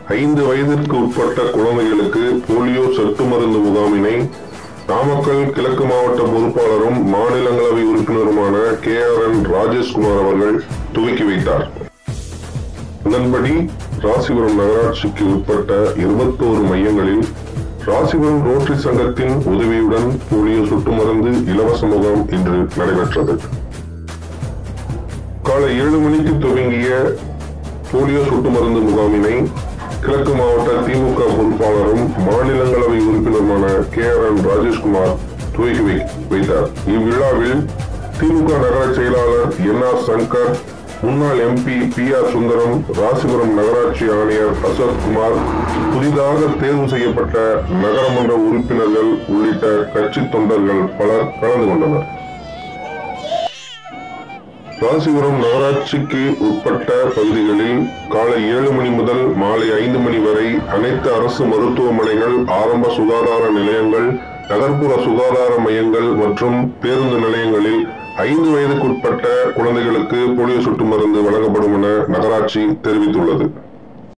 ஐந்து வயதிற்கு உட்பட்ட குழந்தைகளுக்கு போலியோ சொட்டு மருந்து முகாமினை நாமக்கல் கிழக்கு மாவட்ட பொறுப்பாளரும் மாநிலங்களவை உறுப்பினருமான கே ஆர் என் ராஜேஷ்குமார் அவர்கள் துவக்கி வைத்தார் இதன்படி ராசிபுரம் நகராட்சிக்கு உட்பட்ட இருபத்தோரு மையங்களில் ராசிபுரம் ரோட்டரி சங்கத்தின் உதவியுடன் போலியோ சொட்டு மருந்து இலவச முகாம் இன்று நடைபெற்றது காலை ஏழு மணிக்கு துவங்கிய போலியோ சொட்டு மருந்து முகாமினை கிழக்கு மாவட்ட திமுக பொறுப்பாளரும் மாநிலங்களவை உறுப்பினருமான கே ஆர் என் ராஜேஷ்குமார் துவக்கி வை- வைத்தார் இவ்விழாவில் திமுக நகர செயலாளர் என் ஆர் சங்கர் முன்னாள் MP P R Sundaram Rasipuram நகராட்சி ஆணையர் அசோக் குமார் புதிதாக தேர்வு செய்யப்பட்ட நகரமன்ற உறுப்பினர்கள் உள்ளிட்ட கட்சி தொண்டர்கள் பலர் கலந்து கொண்டனர் ராசிபுரம் நகராட்சிக்கு உட்பட்ட பகுதிகளில் காலை ஏழு மணி முதல் மாலை ஐந்து மணி வரை அனைத்து அரசு மருத்துவமனைகள் ஆரம்ப சுகாதார நிலையங்கள் நகர்ப்புற சுகாதார மையங்கள் மற்றும் பேருந்து நிலையங்களில் ஐந்து வயதுக்குட்பட்ட குழந்தைகளுக்கு போலியோ சொட்டு மருந்து வழங்கப்படும் என நகராட்சி தெரிவித்துள்ளது